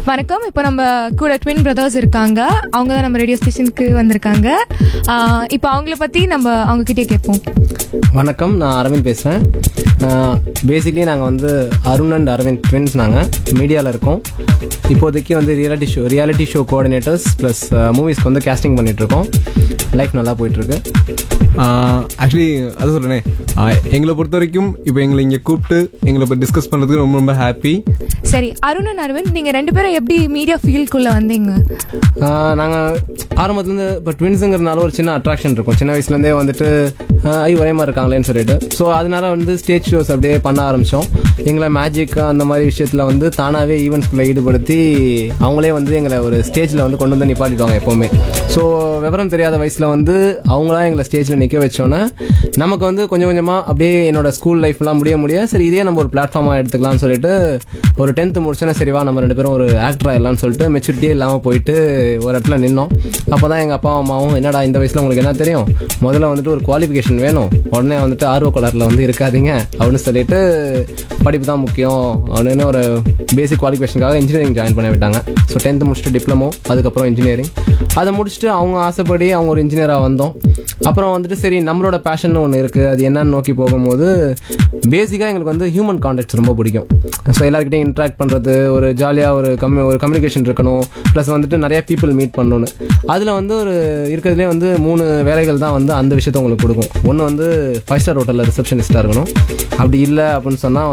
வணக்கம் இப்போ நம்ம கூட ட்வின் பிரதர்ஸ் இருக்காங்க அவங்க தான் நம்ம ரேடியோ ஸ்டேஷனுக்கு வந்திருக்காங்க ஆஹ் இப்போ அவங்கள பற்றி நம்ம அவங்க கிட்டே கேட்போம் வணக்கம் நான் அரவிந்த் பேசுகிறேன் பேசிக்லி நாங்கள் வந்து அருண் அண்ட் அரவிந்த் ட்வின்ஸ் நாங்கள் மீடியாவில் இருக்கோம் இப்போதைக்கு வந்து reality show reality show coordinators plus மூவிஸ்க்கு வந்து கேஸ்டிங் பண்ணிகிட்ருக்கோம் லைஃப் நல்லா போயிட்டுருக்கு ஆக்சுவலி அது சொல்கிறேனே எங்களை பொறுத்த வரைக்கும் இப்போ எங்களை இங்கே கூப்பிட்டு எங்களை இப்போ டிஸ்கஸ் பண்ணுறதுக்கு ரொம்ப ரொம்ப ஹாப்பி சரி அருண் and அரவிந்த் நீங்கள் ரெண்டு பேரும் எப்படி மீடியா ஃபீல்டுக்குள்ளே வந்தீங்க நாங்கள் ஆரம்பத்துலேருந்து இப்போ ட்வின்ஸுங்கிறதுனால ஒரு சின்ன அட்ராக்ஷன் இருக்கும் சின்ன வயசுலேருந்தே வந்துட்டு ஆஹ் ஐ ஒரே மாதிரி இருக்காங்களேன்னு சொல்லிட்டு ஸோ அதனால வந்து ஸ்டேஜ் ஷோஸ் அப்படியே பண்ண ஆரம்பித்தோம் எங்களை மேஜிக் அந்த மாதிரி விஷயத்தில் வந்து தானாகவே ஈவெண்ட்ஸ்குள்ளே ஈடுபடுத்தி அவங்களே வந்து எங்களை ஒரு ஸ்டேஜில் வந்து கொண்டு வந்து நிப்பாட்டிடுவாங்க எப்போவுமே ஸோ விவரம் தெரியாத வயசில் வந்து அவங்களா எங்களை ஸ்டேஜில் நிற்க வச்சோன்னே நமக்கு வந்து கொஞ்சம் கொஞ்சமாக அப்படியே என்னோட ஸ்கூல் லைஃப்லாம் முடிய முடிய சரி இதே நம்ம ஒரு பிளாட்ஃபார்மாக எடுத்துக்கலாம்னு சொல்லிட்டு ஒரு டென்த்து முடிச்சோன்னே சரிவா நம்ம ரெண்டு பேரும் ஒரு ஆக்டர் ஆயிடலாம்னு சொல்லிட்டு மெச்சூரிட்டியே இல்லாமல் போயிட்டு ஒரு இடத்துல நின்னோம் அப்போ தான் எங்கள் அப்பா அம்மாவும் என்னடா இந்த வயசில் உங்களுக்கு என்ன தெரியும் முதல்ல வந்துட்டு ஒரு குவாலிஃபிகேஷன் வேணும் உடனே வந்துட்டு ஆர்வ கலரில் வந்து இருக்காதீங்க அப்படின்னு சொல்லிட்டு படிப்பு தான் முக்கியம் அப்படின்னு ஒரு பேசிக் குவாலிஃபிகேஷனுக்காக இன்ஜினியரிங் ஜாயின் பண்ண விட்டாங்க ஸோ டென்த்து முடிச்சுட்டு டிப்ளமோ அதுக்கப்புறம் இன்ஜினியரிங் அதை முடிச்சுட்டு அவங்க ஆசைப்படி அவங்க ஒரு இன்ஜினியராக வந்தோம் அப்புறம் வந்துட்டு சரி நம்மளோட பேஷன் ஒன்று இருக்குது அது என்னன்னு நோக்கி போகும்போது பேசிக்காக எங்களுக்கு வந்து ஹியூமன் கான்டாக்ட்ஸ் ரொம்ப பிடிக்கும் ஸோ எல்லாருக்கிட்டையும் இன்ட்ராக்ட் பண்ணுறது ஒரு ஜாலியாக ஒரு கம்யூ ஒரு கம்யூனிகேஷன் இருக்கணும் ப்ளஸ் வந்துட்டு நிறைய பீப்புள் மீட் பண்ணணும் அதில் வந்து ஒரு இருக்கிறதுலே வந்து மூணு வேலைகள் தான் வந்து அந்த விஷயத்த உங்களுக்கு கொடுக்கும் ஒன்று வந்து ஃபைவ் ஸ்டார் ஹோட்டலில் ரிசப்ஷனிஸ்ட்டாக இருக்கணும் அப்படி இல்லை அப்படின்னு சொன்னால்